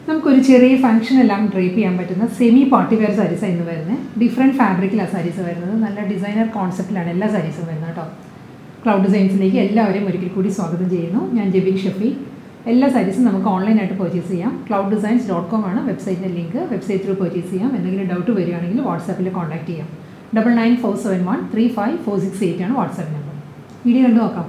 നമുക്കൊരു ചെറിയ ഫംഗ്ഷൻ എല്ലാം ഡ്രേപ്പ് ചെയ്യാൻ പറ്റുന്ന സെമി പാർട്ടി വെയർ സാരീസ് ഇന്ന് വരുന്നത് ഡിഫറെൻറ്റ് ഫാബ്രിക്കിലാണ് സാരീസ് വരുന്നത് നല്ല ഡിസൈനർ കോൺസെപ്റ്റിലാണ് എല്ലാ സാരീസും വരുന്നത് കേട്ടോ ക്ലൗഡ് ഡിസൈൻസിലേക്ക് എല്ലാവരെയും ഒരിക്കൽ കൂടി സ്വാഗതം ചെയ്യുന്നു ഞാൻ ജബീൻ ഷഫി എല്ലാ സാരീസും നമുക്ക് ഓൺലൈനായിട്ട് പർച്ചേസ് ചെയ്യാം ക്ലൗഡ് ഡിസൈൻസ് ഡോട്ട് കോം ആണ് വെബ്സൈറ്റിൻ്റെ ലിങ്ക് വെബ്സൈറ്റ് ത്രൂ പർച്ചേസ് ചെയ്യാം എന്തെങ്കിലും ഡൗട്ട് വരികയാണെങ്കിൽ വാട്സാപ്പിൽ കോൺടാക്ട് ചെയ്യാം double nine four seven one three five four six eight ആണ് വാട്സാപ്പ് നമ്പർ വീഡിയോ കണ്ടു നോക്കാം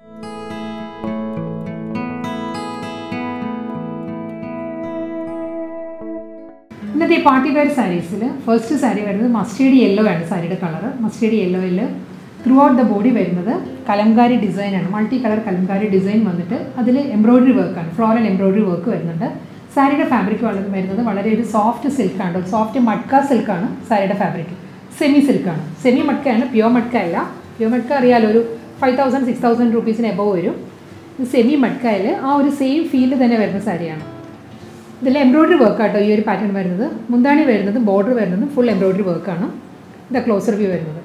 ഇന്നത്തെ ഈ പാർട്ടി വെയർ സാരീസിൽ ഫസ്റ്റ് സാരി വരുന്നത് മസ്റ്റേഡ് യെല്ലോ ആണ് സാരിയുടെ കളർ മസ്റ്റേഡ് യെല്ലോയിൽ ത്രൂ ഔട്ട് ദ ബോഡി വരുന്നത് കലംകാരി ഡിസൈനാണ് മൾട്ടി കളർ കലംകാരി ഡിസൈൻ വന്നിട്ട് അതിൽ എംബ്രോയിഡറി വർക്കാണ് ഫ്ലോറൽ എംബ്രോയിഡറി വർക്ക് വരുന്നുണ്ട് സാരിയുടെ ഫാബ്രിക് വളരെ വരുന്നത് വളരെ ഒരു സോഫ്റ്റ് സിൽക്കാണ് ഒരു സോഫ്റ്റ് മഡ്ക സിൽക്കാണ് സാരിയുടെ ഫാബ്രിക് സെമി സിൽക്കാണ് സെമി മഡ്കയാണ് പ്യുവർ മഡ്ക അല്ല പ്യുവർ മഡ്ക അറിയാലോ ഒരു ഫൈവ് തൗസൻഡ് സിക്സ് തൗസൻഡ് റുപ്പീസിന് എബവ് വരും സെമി മഡ്കയിൽ ആ ഒരു സെയിം ഫീൽഡ് തന്നെ വരുന്ന സാരിയാണ് ഇതിൽ എംബ്രോയിഡറി വർക്കാട്ടോ ഈ ഒരു പാറ്റേൺ വരുന്നത് മുന്താണി വരുന്നത് ബോർഡർ വരുന്നത് ഫുൾ എംബ്രോയിഡറി വർക്കാണ് ഇതാ ക്ലോസർ വ്യൂ വരുന്നത്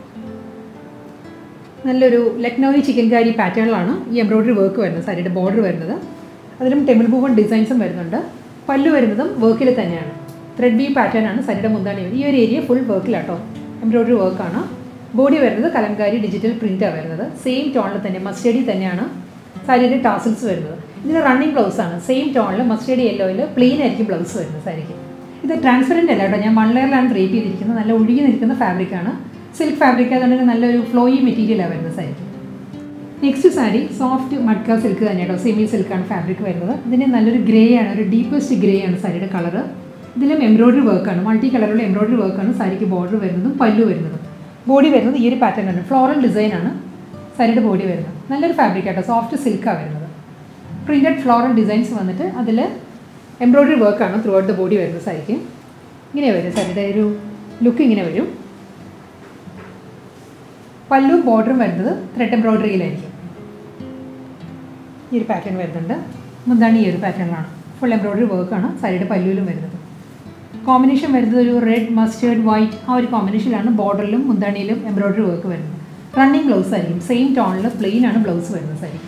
നല്ലൊരു ലക്നൌവി ചിക്കൻ കാരി പാറ്റേണിലാണ് ഈ എംബ്രോയിഡറി വർക്ക് വരുന്നത് സാരിയുടെ ബോർഡർ വരുന്നത് അതിലും ടെമ്പിൾ ബൂവൺ ഡിസൈൻസും വരുന്നുണ്ട് പല്ലു വരുന്നതും വർക്കിൽ തന്നെയാണ് ത്രെഡ് ബി പാറ്റേൺ ആണ് സാരിയുടെ മുന്താണി വരുന്നത് ഈ ഒരു ഏരിയ ഫുൾ വർക്കിലാട്ടോ എംബ്രോയിഡറി വർക്കാണ് ബോഡി വരുന്നത് കലംകാരി ഡിജിറ്റൽ പ്രിൻ്റാണ് വരുന്നത് സെയിം ടോണിൽ തന്നെ മസ്റ്റേഡി തന്നെയാണ് സാരിയുടെ ടാസിൽസ് വരുന്നത് ഇതിന് റണ്ണിങ് ബ്ലൗസ് ആണ് സെയിം ടോണിൽ മസ്റ്റേഡ് യെല്ലോയിൽ പ്ലെയിൻ ആയിരിക്കും ബ്ലൗസ് വരുന്നത് സാരിക്ക് ഇത് ട്രാൻസ്പെറൻറ്റ് അല്ല കേട്ടോ ഞാൻ വൺ ലെയറിലാണ് ഡ്രേപ്പ് ചെയ്തിരിക്കുന്നത് നല്ല ഒഴുകി നിൽക്കുന്ന ഫാബ്രിക്കാണ് സിൽക്ക് ഫാബ്രിക് അതുകൊണ്ട് നല്ലൊരു ഫ്ലോയി മെറ്റീരിയലാണ് വരുന്നത് സാരിക്ക് next sari soft matka silk തന്നെ കേട്ടോ സെമി സിൽക്കാണ് ഫാബ്രിക് വരുന്നത് ഇതിന് നല്ലൊരു ഗ്രേ ആണ് ഒരു ഡീപ്പസ്റ്റ് ഗ്രേ ആണ് സാരിയുടെ കളർ ഇതിലും എംബ്രോയിഡറി വർക്കാണ് മൾട്ടി കളറുള്ള എംബ്രോയിഡറി വർക്കാണ് സാരിക്ക് ബോർഡർ വരുന്നതും പല്ലു വരുന്നതും ബോഡി വരുന്നത് ഈ ഒരു പാറ്റേൺ ആണ് ഫ്ലോറൽ ഡിസൈനാണ് സാരിയുടെ ബോഡി വരുന്നത് നല്ലൊരു ഫാബ്രിക് ആട്ടോ സോഫ്റ്റ് സിൽക്കാണ് വരുന്നത് പ്രിൻറ്റഡ് ഫ്ലോറൽ ഡിസൈൻസ് വന്നിട്ട് അതിൽ എംബ്രോയിഡറി വർക്കാണ് ത്രൂ ഔട്ട് ദ ബോഡി വരുന്നത് സാരിക്ക് ഇങ്ങനെ വരും സാരിയുടെ ഒരു ലുക്ക് ഇങ്ങനെ വരും പല്ലും ബോർഡറും വരുന്നത് ത്രെഡ് എംബ്രോയിഡറിയിലായിരിക്കും ഈ ഒരു പാറ്റേൺ വരുന്നുണ്ട് മുന്താണ് ഈ ഒരു പാറ്റേണിലാണ് ഫുൾ എംബ്രോയിഡറി വർക്കാണ് സാരിയുടെ പല്ലുവിലും വരുന്നത് കോമ്പിനേഷൻ വരുന്നത് ഒരു റെഡ് മസ്റ്റേർഡ് വൈറ്റ് ആ ഒരു കോമ്പിനേഷനിലാണ് ബോർഡറിലും മുന്താണിയിലും എംബ്രോയിഡറി വർക്ക് വരുന്നത് റണ്ണിങ് ബ്ലൗസ് ആയിരിക്കും സെയിം ടോണിൽ പ്ലെയിൻ ആണ് ബ്ലൗസ് വരുന്നത് സാരി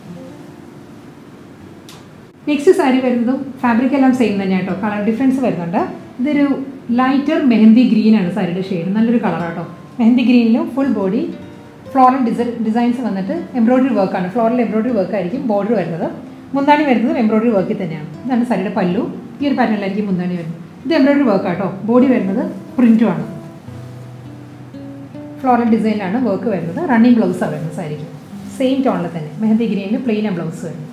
നെക്സ്റ്റ് സാരി വരുന്നതും ഫാബ്രിക് എല്ലാം സെയിം തന്നെ കേട്ടോ കളർ ഡിഫറൻസ് വരുന്നുണ്ട് ഇതൊരു ലൈറ്റർ മെഹന്തി ഗ്രീൻ ആണ് സാരിയുടെ ഷെയ്ഡ് നല്ലൊരു കളറാട്ടോ മെഹന്തി ഗ്രീനിലും full body floral design designs വന്നിട്ട് എംബ്രോയിഡറി വർക്കാണ് ഫ്ലോറൽ എംബ്രോയിഡറി വർക്ക് ആയിരിക്കും ബോർഡർ വരുന്നത് മുന്താണി വരുന്നത് എംബ്രോയിഡറി വർക്കിൽ തന്നെയാണ് ഇതാണ് സാരിയുടെ പല്ലു ഈ ഒരു പാറ്റേണിലായിരിക്കും മുന്താണി വരുന്നത് ഇത് എംബ്രോയിഡറി വർക്കാട്ടോ ബോഡി വരുന്നത് പ്രിൻറ്റുമാണ് ഫ്ലോറൽ ഡിസൈനിലാണ് വർക്ക് വരുന്നത് റണ്ണിങ് ബ്ലൗസാണ് വരുന്നത് സാരിക്ക് സെയിം ടോണിൽ തന്നെ മെഹന്തി ഗ്രീനിൽ പ്ലെയിൻ ബ്ലൗസ് വരുന്നത്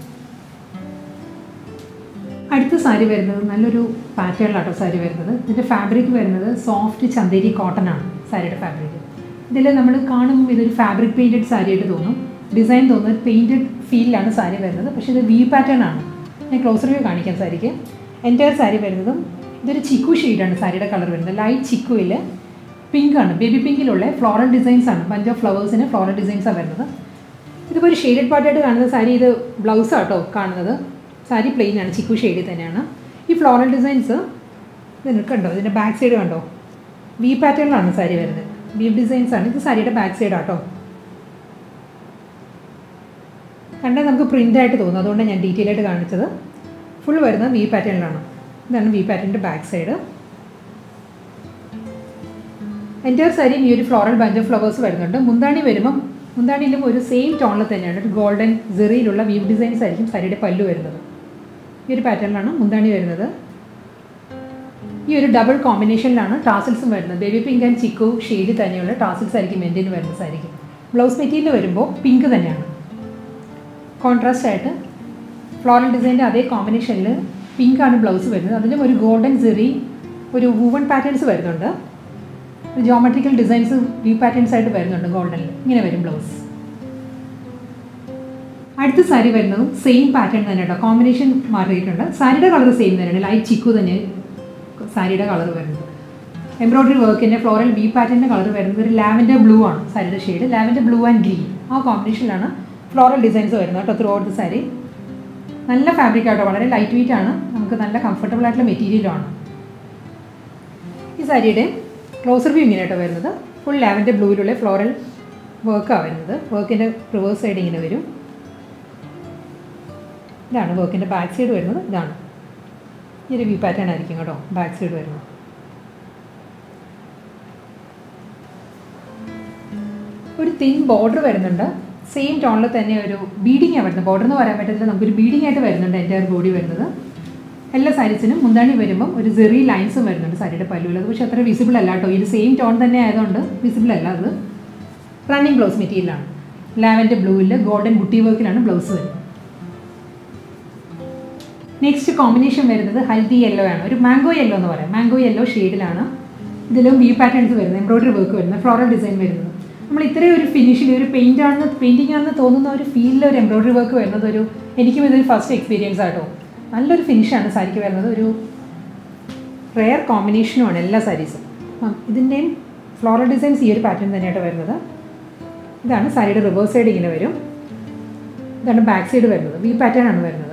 അടുത്ത സാരി വരുന്നത് നല്ലൊരു പാറ്റേണിലാട്ടോ സാരി വരുന്നത് ഇതിൻ്റെ ഫാബ്രിക് വരുന്നത് സോഫ്റ്റ് ചന്തേരി കോട്ടൺ ആണ് സാരിയുടെ ഫാബ്രിക് ഇതിൽ നമ്മൾ കാണുമ്പോൾ ഇതൊരു ഫാബ്രിക് പെയിൻറ്റഡ് സാരി ആയിട്ട് തോന്നും ഡിസൈൻ തോന്നുന്നത് പെയിൻറ്റഡ് ഫീലിലാണ് സാരി വരുന്നത് പക്ഷേ ഇത് വി പാറ്റേൺ ആണ് ഞാൻ ക്ലോസർ വ്യൂ കാണിക്കാം സാരിക്ക് എൻറ്റയർ സാരി വരുന്നതും ഇതൊരു ചിക്കു ഷെയ്ഡാണ് സാരിയുടെ കളർ വരുന്നത് ലൈറ്റ് ചിക്കുവിൽ പിങ്ക് ആണ് ബേബി പിങ്കിലുള്ള ഫ്ലോറൽ ഡിസൈൻസ് ആണ് ബഞ്ച് ഓഫ് ഫ്ലവേഴ്സിന് ഫ്ലോറൽ ഡിസൈൻസാണ് വരുന്നത് ഇതിപ്പോൾ ഒരു ഷെയ്ഡഡ് പാർട്ടായിട്ട് കാണുന്ന സാരി ഇത് ബ്ലൗസ് ആട്ടോ കാണുന്നത് സാരി പ്ലെയിൻ ആണ് ചിക്കു ഷെയ്ഡിൽ തന്നെയാണ് ഈ ഫ്ലോറൽ ഡിസൈൻസ് ഇത് കണ്ടോ ഇതിൻ്റെ ബാക്ക് സൈഡ് കണ്ടോ വി പാറ്റേണിലാണ് സാരി വരുന്നത് വി ഡിസൈൻസ് ആണ് ഇത് സാരിയുടെ ബാക്ക് സൈഡ് ആട്ടോ കണ്ടാൽ നമുക്ക് പ്രിൻ്റ് ആയിട്ട് തോന്നും അതുകൊണ്ടാണ് ഞാൻ ഡീറ്റെയിൽ ആയിട്ട് കാണിച്ചത് ഫുൾ വരുന്നത് വി പാറ്റേണിലാണ് ഇതാണ് വി പാറ്റേണിൻ്റെ ബാക്ക് സൈഡ് എൻറ്റയർ സാരിയും ഈ ഒരു ഫ്ലോറൽ ബഞ്ച് ഓഫ് ഫ്ലവേഴ്സ് വരുന്നുണ്ട് മുന്താണി വരുമ്പം മുന്താണിയിലും ഒരു സെയിം ടോണിൽ തന്നെയാണ് ഒരു ഗോൾഡൻ ജെറിയിലുള്ള വീവ് ഡിസൈൻസ് ആയിരിക്കും സാരിയുടെ പല്ലു വരുന്നത് ഈ ഒരു പാറ്റേണിലാണ് മുന്താണി വരുന്നത് ഈ ഒരു ഡബിൾ കോമ്പിനേഷനിലാണ് ടാസിൽസും വരുന്നത് ബേബി പിങ്ക് ആൻഡ് ചിക്കു ഷെയ്ഡ് തന്നെയുള്ള ടാസിൽസ് ആയിരിക്കും മെൻറ്റിന് വരുന്ന സാരിക്കും ബ്ലൗസ് മെറ്റീരിയൽ വരുമ്പോൾ പിങ്ക് തന്നെയാണ് കോൺട്രാസ്റ്റ് ആയിട്ട് ഫ്ലോറൽ ഡിസൈൻ്റെ അതേ കോമ്പിനേഷനിൽ പിങ്ക് ആണ് ബ്ലൗസ് വരുന്നത് അതിലും ഒരു ഗോൾഡൻ ജെറി ഒരു വൂവൺ പാറ്റേൺസ് വരുന്നുണ്ട് ജോമെട്രിക്കൽ ഡിസൈൻസ് വി പാറ്റേൺസ് ആയിട്ട് വരുന്നുണ്ട് ഗോൾഡനിൽ ഇങ്ങനെ വരും ബ്ലൗസ് അടുത്ത സാരി വരുന്നതും സെയിം പാറ്റേൺ തന്നെ കേട്ടോ കോമ്പിനേഷൻ മാറിയിട്ടുണ്ട് സാരിയുടെ കളർ സെയിം തന്നെയാണ് ലൈറ്റ് ചിക്കു തന്നെ സാരിയുടെ കളർ വരുന്നത് എംബ്രോയിഡറി വർക്കിൻ്റെ ഫ്ലോറൽ ബി പാറ്റേണിൻ്റെ കളർ വരുന്നത് ഒരു ലാവൻഡർ ബ്ലൂ ആണ് സാരിയുടെ shade lavender blue and green ആ കോമ്പിനേഷനിലാണ് ഫ്ലോറൽ ഡിസൈൻസ് വരുന്നത് കേട്ടോ ത്രൂ ഔട്ട് ദ സാരി നല്ല ഫാബ്രിക് ആട്ടോ വളരെ ലൈറ്റ് വെയിറ്റ് ആണ് നമുക്ക് നല്ല കംഫർട്ടബിൾ ആയിട്ടുള്ള മെറ്റീരിയലാണ് ഈ സാരിയുടെ ക്ലോസർ വ്യൂ ഇങ്ങനെ കേട്ടോ വരുന്നത് ഫുൾ ലാവൻഡർ ബ്ലൂയിലുള്ള ഫ്ലോറൽ വർക്കാണ് വരുന്നത് വർക്കിൻ്റെ റിവേഴ്സ് സൈഡ് ഇങ്ങനെ വരും ഇതാണ് വർക്കിൻ്റെ ബാക്ക് സൈഡ് വരുന്നത് ഇതാണ് ഈ ഒരു വി പാറ്റേൺ ആയിരിക്കും കേട്ടോ ബാക്ക് സൈഡ് വരുന്നത് ഒരു തിൻ ബോർഡർ വരുന്നുണ്ട് സെയിം ടോണിൽ തന്നെ ഒരു ബീഡിങ് ആണ് വരുന്നത് ബോർഡർ എന്ന് പറയാൻ പറ്റത്തില്ല നമുക്കൊരു ബീഡിങ് ആയിട്ട് വരുന്നുണ്ട് എൻ്റെ ബോഡി വരുന്നത് എല്ലാ സാരീസിനും മുന്താണി വരുമ്പം ഒരു ചെറിയ ലൈൻസും വരുന്നുണ്ട് സാരിയുടെ പല്ലുവിൽ അത് പക്ഷേ അത്ര വിസിബിൾ അല്ല കേട്ടോ ഇത് സെയിം ടോൺ തന്നെ ആയതുകൊണ്ട് വിസിബിൾ അല്ല അത് റണ്ണിങ് ബ്ലൗസ് മെറ്റീരിയലാണ് ലാവൻഡർ ബ്ലൂവിൽ ഗോൾഡൻ ബുട്ടി വർക്കിലാണ് ബ്ലൗസ് വരുന്നത് നെക്സ്റ്റ് കോമ്പിനേഷൻ വരുന്നത് ഹൽദി യെല്ലോ ആണ് ഒരു മാംഗോ യെല്ലോ എന്ന് പറയാം മാംഗോ യെല്ലോ ഷെയ്ഡിലാണ് ഇതിലും വി പാറ്റേൺസ് വരുന്നത് എംബ്രോയിഡറി വർക്ക് വരുന്നത് ഫ്ലോറൽ ഡിസൈൻ വരുന്നത് നമ്മൾ ഇത്രയും ഒരു ഫിനിഷിൽ ഒരു പെയിൻ്റ് ആണെന്ന് പെയിൻറ്റിംഗ് ആണെന്ന് തോന്നുന്ന ഒരു ഫീലിൽ ഒരു എംബ്രോയിഡറി വർക്ക് വരുന്നത് ഒരു എനിക്കും ഇതൊരു ഫസ്റ്റ് എക്സ്പീരിയൻസ് ആട്ടോ നല്ലൊരു ഫിനിഷാണ് സാരിക്ക് വരുന്നത് ഒരു റെയർ കോമ്പിനേഷനുമാണ് എല്ലാ സാരീസും അപ്പം ഇതിൻ്റെയും ഫ്ലോറൽ ഡിസൈൻസ് ഈ ഒരു പാറ്റേൺ തന്നെയായിട്ട് വരുന്നത് ഇതാണ് സാരിയുടെ റിവേഴ്സ് സൈഡ് ഇങ്ങനെ വരും ഇതാണ് ബാക്ക് സൈഡ് വരുന്നത് വി പാറ്റേൺ ആണ് വരുന്നത്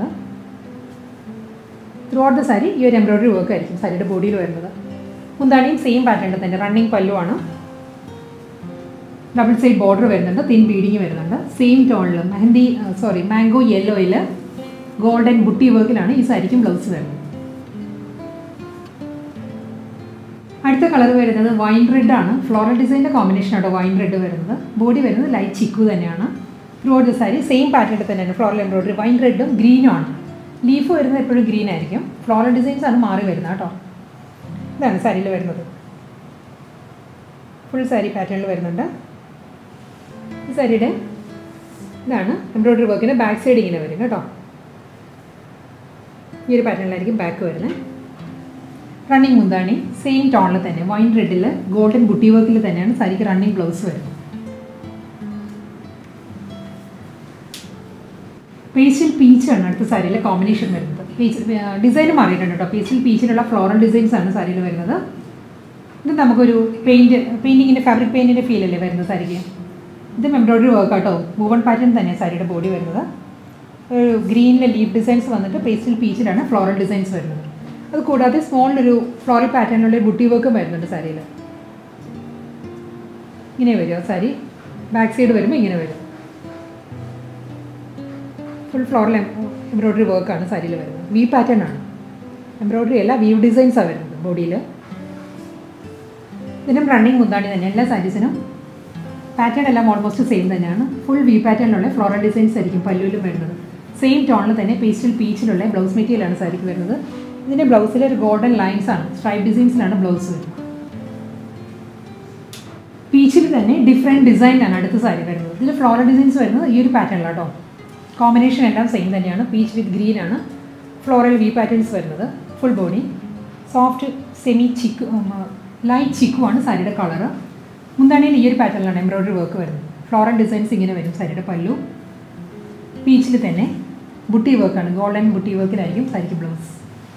ത്രൂ ഔട്ട് ദ സാരി ഈ ഒരു എംബ്രോയിഡറി വർക്ക് ആയിരിക്കും സാരിയുടെ ബോഡിയിൽ വരുന്നത് മുന്താണിയും സെയിം പാറ്റേണിൽ തന്നെ റണ്ണിങ് പല്ലുവാണ് ഡബിൾ സൈഡ് ബോർഡർ വരുന്നുണ്ട് തിൻ ബീഡിങ് വരുന്നുണ്ട് സെയിം ടോണിൽ മെഹന്തി സോറി മാംഗോ യെല്ലോയിൽ ഗോൾഡൻ ബുട്ടി വർക്കിലാണ് ഈ സാരിക്കും ബ്ലൗസ് വരുന്നത് അടുത്ത കളർ വരുന്നത് വൈൻ റെഡ് ആണ് ഫ്ലോറൽ ഡിസൈൻ്റെ കോമ്പിനേഷൻ ആണ് വൈൻ റെഡ് വരുന്നത് ബോഡി വരുന്നത് ലൈറ്റ് ചിക്കു തന്നെയാണ് throughout the sari same പാറ്റേണിൽ തന്നെയാണ് ഫ്ലോറൽ എംബ്രോയിഡറി വൈൻ റെഡും ഗ്രീനും ആണ് ലീഫ് വരുന്നത് എപ്പോഴും ഗ്രീൻ ആയിരിക്കും ഫ്ലോറൽ ഡിസൈൻസ് ആണ് മാറി വരുന്നത് കേട്ടോ ഇതാണ് സാരിയിൽ വരുന്നത് ഫുൾ സാരി പാറ്റേണിൽ വരുന്നുണ്ട് ഈ സാരിയുടെ ഇതാണ് എംബ്രോയിഡറി വർക്കിൻ്റെ ബാക്ക് സൈഡ് ഇങ്ങനെ വരും കേട്ടോ ഈ ഒരു പാറ്റേണിലായിരിക്കും ബാക്ക് വരുന്നത് റണ്ണിങ് മുന്താണി സെയിം ടോണിൽ തന്നെ വൈൻ റെഡിൽ ഗോൾഡൻ ബുട്ടി വർക്കിൽ തന്നെയാണ് സാരിക്ക് റണ്ണിങ് ബ്ലൗസ് വരുന്നത് പേസ്റ്റൽ പീച്ചാണ് അടുത്ത സാരിയിലെ കോമ്പിനേഷൻ വരുന്നത് പീച്ച് ഡിസൈൻ മാറിയിട്ടുണ്ട് കേട്ടോ പേസ്റ്റൽ പീച്ചിലുള്ള ഫ്ലോറൽ ഡിസൈൻസ് ആണ് സാരിയിൽ വരുന്നത് ഇത് നമുക്കൊരു പെയിൻറ്റ് പെയിൻറ്റിങ്ങിൻ്റെ ഫാബ്രിക് പെയിൻറ്റിൻ്റെ ഫീലല്ലേ വരുന്നത് സാരിക്ക് ഇത് എംബ്രോയിഡറി വർക്ക് കേട്ടോ മൂവൺ പാറ്റേൺ തന്നെയാണ് സാരിയുടെ ബോഡി വരുന്നത് ഒരു ഗ്രീനിലെ ലീഫ് ഡിസൈൻസ് വന്നിട്ട് പേസ്റ്റൽ പീച്ചിലാണ് ഫ്ലോറൽ ഡിസൈൻസ് വരുന്നത് അത് കൂടാതെ സ്മോളിലൊരു ഫ്ലോറൽ പാറ്റേണിലുള്ള ബുട്ടി വർക്കും വരുന്നുണ്ട് സാരിയിൽ ഇങ്ങനെ വരും സാരി ബാക്ക് സൈഡ് വരുമ്പോൾ ഇങ്ങനെ വരും ഫുൾ ഫ്ലോറൽ എംബ്രോയിഡറി വർക്കാണ് സാരിയിൽ വരുന്നത് വി പാറ്റേൺ ആണ് എംബ്രോയിഡറി അല്ല വീവ് ഡിസൈൻസാണ് വരുന്നത് ബോഡിയിൽ ഇതിനും റണ്ണിങ് മുന്താണി തന്നെ എല്ലാ സാരീസിനും പാറ്റേൺ എല്ലാം ഓൾമോസ്റ്റ് സെയിം തന്നെയാണ് ഫുൾ വി പാറ്റേണിലുള്ള ഫ്ലോറൽ ഡിസൈൻസ് ആയിരിക്കും പല്ലുവിലും വരുന്നത് സെയിം ടോണിൽ തന്നെ പേസ്റ്റൽ പീച്ചിലുള്ള ബ്ലൗസ് മെറ്റീരിയലാണ് സാരിക്ക് വരുന്നത് ഇതിൻ്റെ ബ്ലൗസിൽ ഒരു ഗോൾഡൻ ലൈൻസ് ആണ് സ്ട്രൈപ്പ് ഡിസൈൻസിലാണ് ബ്ലൗസ് വരുന്നത് പീച്ചിൽ തന്നെ ഡിഫറെൻറ്റ് ഡിസൈനാണ് അടുത്ത സാരി വരുന്നത് ഇതിൽ ഫ്ലോറൽ ഡിസൈൻസ് വരുന്നത് ഈ ഒരു പാറ്റേണിലാട്ടോ കോമ്പിനേഷൻ എല്ലാം സെയിം തന്നെയാണ് പീച്ച് വിത്ത് ഗ്രീൻ ആണ് ഫ്ലോറൽ വി പാറ്റേൺസ് വരുന്നത് ഫുൾ ബോഡി സോഫ്റ്റ് സെമി ചിക്കു ലൈറ്റ് ചിക്കു ആണ് സാരിയുടെ കളറ് മുന്താണിയിൽ ഈ ഒരു പാറ്റേണിലാണ് എംബ്രോയിഡറി വർക്ക് വരുന്നത് ഫ്ലോറൽ ഡിസൈൻസ് ഇങ്ങനെ വരും സാരിയുടെ പല്ലു പീച്ചിൽ തന്നെ ബുട്ടി വർക്കാണ് ഗോൾഡൻ ബുട്ടി വർക്കിലായിരിക്കും സാരിക്ക് ബ്ലൗസ്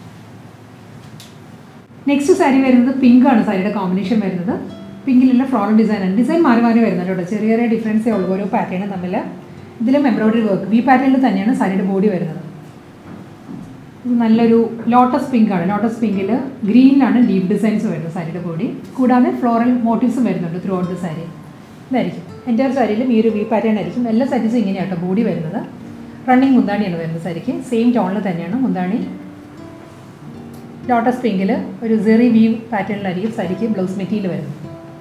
നെക്സ്റ്റ് സാരി വരുന്നത് പിങ്ക് ആണ് സാരിയുടെ കോമ്പിനേഷൻ വരുന്നത് പിങ്കിലുള്ള ഫ്ലോറൽ ഡിസൈൻ ആണ് ഡിസൈൻ മാറി മാറി വരുന്നുണ്ട് കേട്ടോ ചെറിയ ചെറിയ ഡിഫറൻസേ ഉള്ളൂ ഓരോ പാറ്റേണും തമ്മിൽ ഇതിലും എംബ്രോയിഡറി വർക്ക് വി പാറ്റേണിൽ തന്നെയാണ് സാരിയുടെ ബോഡി വരുന്നത് ഇത് നല്ലൊരു ലോട്ടസ് പിങ്ക് ആണ് ലോട്ടസ് പിങ്കിൽ ഗ്രീനിലാണ് ലീഫ് ഡിസൈൻസ് വരുന്നത് സാരിയുടെ ബോഡി കൂടാതെ ഫ്ലോറൽ മോട്ടീവ്സും വരുന്നുണ്ട് ത്രൂ ഔട്ട് ദ സാരി ഇതായിരിക്കും എൻ്റെ ഒരു സാരിയിലും ഈ ഒരു വി പാറ്റേൺ ആയിരിക്കും എല്ലാ സാരീസും ഇങ്ങനെയാട്ടോ ബോഡി വരുന്നത് റണ്ണിങ് മുന്താണിയാണ് വരുന്നത് സാരിക്ക് സെയിം ടോണിൽ തന്നെയാണ് മുന്താണി ലോട്ടസ് പിങ്കിൽ ഒരു സെറി വീവ് പാറ്റേണിലായിരിക്കും സാരിക്ക് ബ്ലൗസ് മെറ്റീരിയൽ വരുന്നത്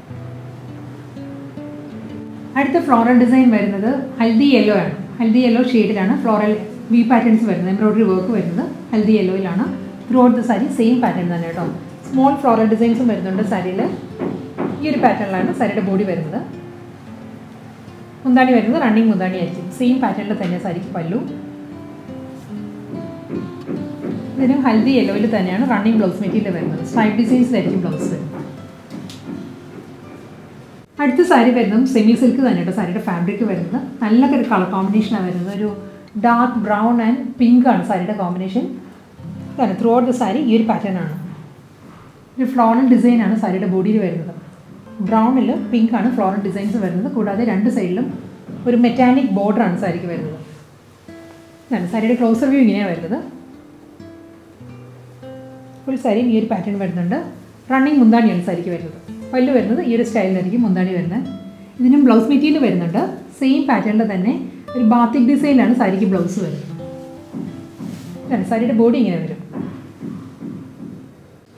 അടുത്ത ഫ്ലോറൽ ഡിസൈൻ വരുന്നത് ഹൽദി യെല്ലോ ആണ് ഹൽദി യെല്ലോ ഷെയ്ഡിലാണ് ഫ്ലോറൽ വി പാറ്റേൺസ് വരുന്നത് എംബ്രോയിഡറി വർക്ക് വരുന്നത് ഹൽദി യെല്ലോയിലാണ് throughout the sari same pattern തന്നെ കേട്ടോ സ്മോൾ ഫ്ലോറൽ ഡിസൈൻസും വരുന്നുണ്ട് സാരിയിൽ ഈ ഒരു പാറ്റേണിലാണ് സാരിയുടെ ബോഡി വരുന്നത് മുന്താണി വരുന്നത് റണ്ണിങ് മുന്താണി ആയിരിക്കും സെയിം പാറ്റേണിൽ തന്നെ സാരിക്ക് പല്ലു ഇതിനും ഹൽദി യെല്ലോയിൽ തന്നെയാണ് റണ്ണിങ് ബ്ലൗസ് മെറ്റീരിയൽ വരുന്നത് സ്ട്രൈപ്പ് ഡിസൈൻസിലായിരിക്കും ബ്ലൗസ് വരുന്നത് അടുത്ത സാരി വരുന്നതും സെമി സിൽക്ക് തന്നെ കേട്ടോ സാരിയുടെ ഫാബ്രിക് വരുന്നത് നല്ല ഒരു കളർ കോമ്പിനേഷനാണ് വരുന്നത് ഒരു ഡാർക്ക് ബ്രൗൺ ആൻഡ് പിങ്ക് ആണ് സാരിയുടെ കോമ്പിനേഷൻ ഇതാണ് ത്രൂ ഔട്ട് ദ സാരി ഈ ഒരു പാറ്റേൺ ആണ് ഒരു ഫ്ലോറൽ ഡിസൈൻ ആണ് സാരിയുടെ ബോഡിയിൽ വരുന്നത് ബ്രൗണിൽ പിങ്ക് ആണ് ഫ്ലോറൽ ഡിസൈൻസ് വരുന്നത് കൂടാതെ രണ്ട് സൈഡിലും ഒരു മെറ്റാലിക് ബോർഡർ ആണ് സാരിക്ക് വരുന്നത് ഇതാണ് സാരിയുടെ ക്ലോസർ വ്യൂ ഇങ്ങനെയാണ് വരുന്നത് ഫുൾ സാരിയും ഈ ഒരു പാറ്റേൺ വരുന്നുണ്ട് റണ്ണിങ് മുന്താണിയാണ് സാരിക്ക് വരുന്നത് പല്ല് വരുന്നത് ഈ ഒരു സ്റ്റൈലിലായിരിക്കും മുന്താണി വരുന്നത് ഇതിനും ബ്ലൗസ് മെറ്റീരിയൽ വരുന്നുണ്ട് സെയിം പാറ്റേണിൽ തന്നെ ഒരു ബാത്തിക് ഡിസൈനിലാണ് സാരിക്ക് ബ്ലൗസ് വരുന്നത് ഇതാണ് സാരിയുടെ ബോഡി ഇങ്ങനെ വരും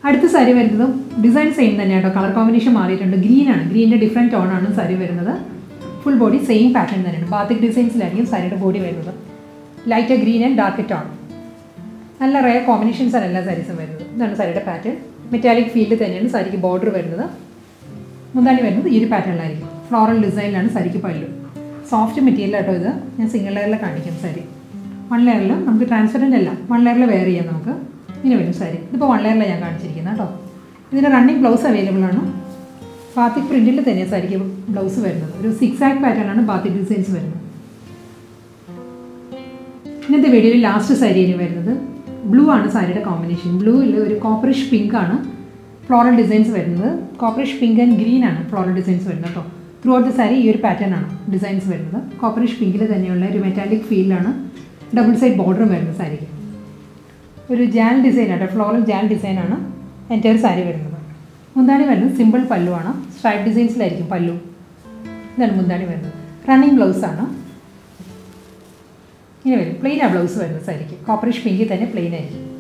അടുത്ത സാരി വരുന്നത് ഡിസൈൻ സെയിം തന്നെയാണ് കേട്ടോ കളർ കോമ്പിനേഷൻ മാറിയിട്ടുണ്ട് ഗ്രീനാണ് ഗ്രീനിൻ്റെ ഡിഫറെൻറ്റ് ടോണാണ് സാരി വരുന്നത് ഫുൾ ബോഡി സെയിം പാറ്റേൺ തന്നെയാണ് ബാത്തിക് ഡിസൈൻസിലായിരിക്കും സാരിയുടെ ബോഡി വരുന്നത് light green and dark tone നല്ല റയർ കോമ്പിനേഷൻസ് ആണ് എല്ലാ സാരീസും വരുന്നത് ഇതാണ് സാരിയുടെ പാറ്റേൺ മെറ്റാലിക് ഫീൽഡ് തന്നെയാണ് സാരിക്ക് ബോർഡർ വരുന്നത് മുന്താണി വരുന്നത് ഈ ഒരു പാറ്റേണിലായിരിക്കും ഫ്ലോറൽ ഡിസൈനിലാണ് സാരിക്ക് പല്ലു സോഫ്റ്റ് മെറ്റീരിയൽ ആട്ടോ ഇത് ഞാൻ സിംഗിൾ ലെയറിൽ കാണിക്കും സാരി വൺ ലെയറിൽ നമുക്ക് ട്രാൻസ്പെറൻ്റ് അല്ല വൺ ലെയറിൽ വെയർ ചെയ്യാം നമുക്ക് ഇങ്ങനെ വരും സാരി ഇതിപ്പോൾ വൺ ലെയറിലാണ് ഞാൻ കാണിച്ചിരിക്കുന്നത് കേട്ടോ ഇതിൻ്റെ റണ്ണിങ് ബ്ലൗസ് അവൈലബിൾ ആണ് ബാത്തിക് പ്രിൻറ്റിൽ തന്നെയാണ് സാരിക്ക് ബ്ലൗസ് വരുന്നത് ഒരു സിക്സ് ആക്ക് പാറ്റേൺ ആണ് ബാത്തിക് ഡിസൈൻസ് വരുന്നത് ഇന്നത്തെ വീഡിയോയിൽ ലാസ്റ്റ് സാരി ഇനി വരുന്നത് ബ്ലൂ ആണ് സാരിയുടെ കോമ്പിനേഷൻ ബ്ലൂവിൽ ഒരു കോപ്പറിഷ് പിങ്ക് ആണ് ഫ്ലോറൽ ഡിസൈൻസ് വരുന്നത് കോപ്പറിഷ് പിങ്ക് ആൻഡ് ഗ്രീൻ ആണ് ഫ്ലോറൽ ഡിസൈൻസ് വരുന്നത് കേട്ടോ ത്രൂ ഔട്ട് ദി സാരി ഈ ഒരു പാറ്റേൺ ആണ് ഡിസൈൻസ് വരുന്നത് കോപ്പറിഷ് പിങ്കിൽ തന്നെയുള്ള ഒരു മെറ്റാലിക് ഫീലാണ് ഡബിൾ സൈഡ് ബോർഡറും വരുന്നത് സാരിക്ക് ഒരു ജാൽ ഡിസൈൻ ആണ് ഫ്ലോറൽ ജാൽ ഡിസൈനാണ് എൻ്റെ ഒരു സാരി വരുന്നത് മുന്താണി വരുന്നത് സിമ്പിൾ പല്ലുവാണ് സ്ട്രൈപ്പ് ഡിസൈൻസിലായിരിക്കും പല്ലു ഇതാണ് മുന്താണി വരുന്നത് റണ്ണിങ് ബ്ലൗസാണ് ഇങ്ങനെ വരും പ്ലെയിൻ ആ ബ്ലൗസ് വരുന്നത് സാരിക്ക് കോപ്പറിഷ് പിങ്കിൽ തന്നെ പ്ലെയിൻ ആയിരിക്കും